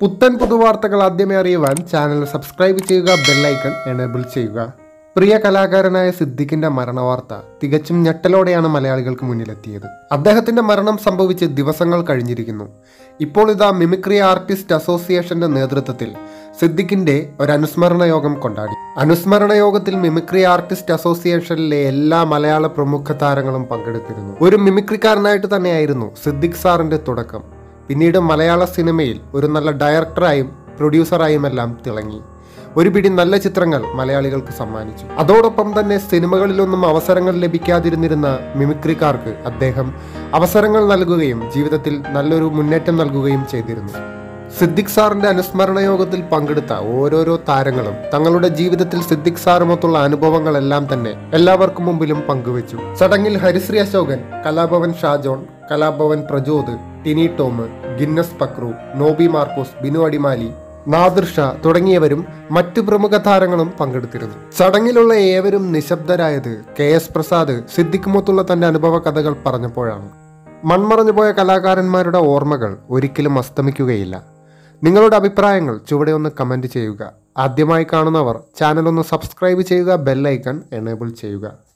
പുത്തൻ പുതുവാർത്തകൾ ആദ്യമേ അറിയുവാൻ ചാനൽ സബ്സ്ക്രൈബ് ചെയ്യുക ബെല്ലൈക്കൺ എനേബിൾ ചെയ്യുക പ്രിയ കലാകാരനായ സിദ്ദിഖിന്റെ മരണവാർത്ത തികച്ചും ഞെട്ടലോടെയാണ് മലയാളികൾക്ക് മുന്നിലെത്തിയത് അദ്ദേഹത്തിന്റെ മരണം സംഭവിച്ച് ദിവസങ്ങൾ കഴിഞ്ഞിരിക്കുന്നു ഇപ്പോൾ ഇതാ മിമിക്രി ആർട്ടിസ്റ്റ് അസോസിയേഷന്റെ നേതൃത്വത്തിൽ സിദ്ദിഖിന്റെ ഒരു അനുസ്മരണ യോഗം കൊണ്ടാടി അനുസ്മരണ യോഗത്തിൽ മിമിക്രി ആർട്ടിസ്റ്റ് അസോസിയേഷനിലെ എല്ലാ മലയാള പ്രമുഖ താരങ്ങളും പങ്കെടുത്തിരുന്നു ഒരു മിമിക്രിക്കാരനായിട്ട് തന്നെയായിരുന്നു സിദ്ദിഖ് സാറിന്റെ തുടക്കം പിന്നീട് മലയാള സിനിമയിൽ ഒരു നല്ല ഡയറക്ടറായും പ്രൊഡ്യൂസറായും എല്ലാം തിളങ്ങി ഒരു പിടി നല്ല ചിത്രങ്ങൾ മലയാളികൾക്ക് സമ്മാനിച്ചു അതോടൊപ്പം തന്നെ സിനിമകളിലൊന്നും അവസരങ്ങൾ ലഭിക്കാതിരുന്നിരുന്ന മിമിക്രിക്കാർക്ക് അദ്ദേഹം അവസരങ്ങൾ നൽകുകയും ജീവിതത്തിൽ നല്ലൊരു മുന്നേറ്റം നൽകുകയും ചെയ്തിരുന്നു സിദ്ദിഖ് സാറിന്റെ അനുസ്മരണ യോഗത്തിൽ പങ്കെടുത്ത ഓരോരോ താരങ്ങളും തങ്ങളുടെ ജീവിതത്തിൽ സിദ്ദിഖ് സാറുമൊത്തുള്ള അനുഭവങ്ങളെല്ലാം തന്നെ എല്ലാവർക്കും മുമ്പിലും പങ്കുവച്ചു ചടങ്ങിൽ ഹരിശ്രീ അശോകൻ കലാഭവൻ ഷാജോൺ കലാഭവൻ പ്രജോദ് ടിനി ടോം ഗിന്നസ് പക്രു നോബി മാർക്കോസ് ബിനു അടിമാലി നാദിർ ഷാ തുടങ്ങിയവരും മറ്റു പ്രമുഖ താരങ്ങളും പങ്കെടുത്തിരുന്നു ചടങ്ങിലുള്ള ഏവരും നിശബ്ദരായത് കെ എസ് പ്രസാദ് സിദ്ദിഖുമൊത്തുള്ള തന്റെ അനുഭവ കഥകൾ പറഞ്ഞപ്പോഴാണ് മൺമറഞ്ഞുപോയ കലാകാരന്മാരുടെ ഓർമ്മകൾ ഒരിക്കലും അസ്തമിക്കുകയില്ല നിങ്ങളുടെ അഭിപ്രായങ്ങൾ ചുവടെ ഒന്ന് കമൻറ്റ് ചെയ്യുക ആദ്യമായി കാണുന്നവർ ചാനൽ ഒന്ന് സബ്സ്ക്രൈബ് ചെയ്യുക ബെല്ലൈക്കൺ എനേബിൾ ചെയ്യുക